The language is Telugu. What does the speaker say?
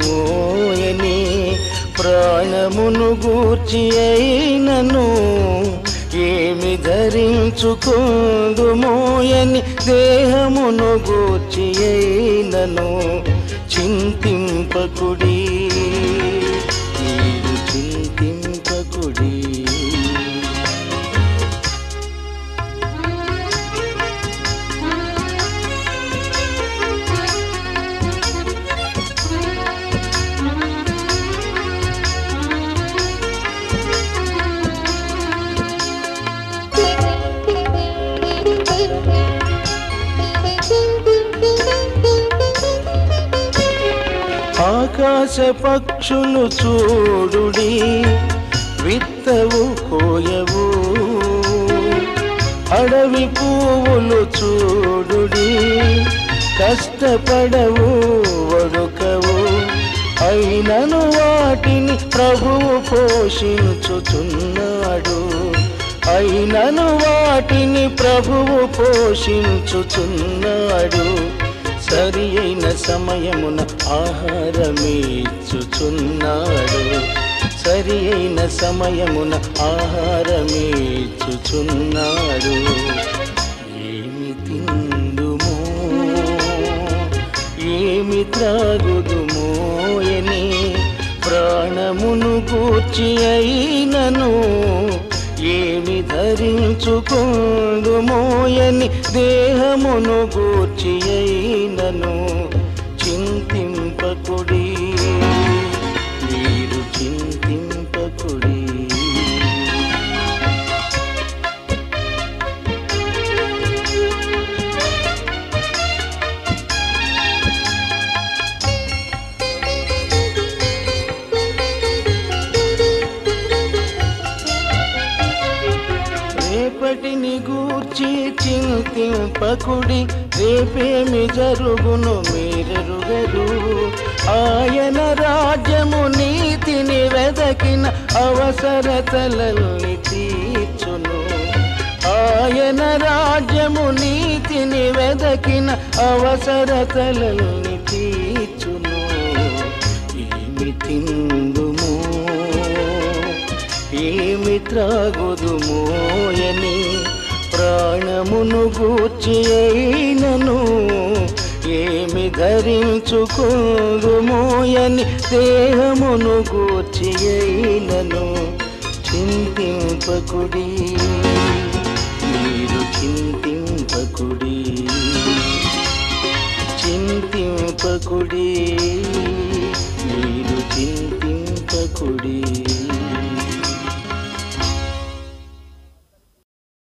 మోయని ప్రాణమును గూర్చి అయినను ఏమి ధరించుకోదు మోయని దేహమును గూర్చి అయినను చింతింపకుడి మీరు చింతింపకుడి ఆకాశ పక్షులు చూడుడి విత్తవు కోయవు అడవి పువ్వులు చూడుడి కష్టపడవు వడుకవు అయినను వాటిని ప్రభువు పోషించుచున్నాడు అయినను వాటిని ప్రభువు పోషించుచున్నాడు సరి అయిన సమయమున ఆహారమీచుచున్నాడు సరి అయిన సమయమున ఆహారమీచుచున్నాడు ఏమి తిందుమో ఏమి త్రాగుదుమో ఎని ప్రాణమును గూర్చి అయినను ఏమి ధరించుకోదుమోయని దేహమును గూర్చి అయినను చింతింపకుడి మీరు చింతింపకుడి రేపటిని గూర్చి చింతింపకుడి రేపేమి జరుగును మీరెరుగరు ఆయన రాజ్యము నీతిని వెదకిన అవసరతలల్ని తీర్చును ఆయన రాజ్యము నీతిని వెదకిన అవసరతలల్ని తీర్చును ఏమి తిందుము ఏమి త్రాగుదుమోయని ప్రాణమును గూర్చి అయినను ఏమి ధరించుకోదుమోయని దేహమును గూర్చి అయినను చింతింపకుడి మీరు చింతింపకుడి చింతింపకుడి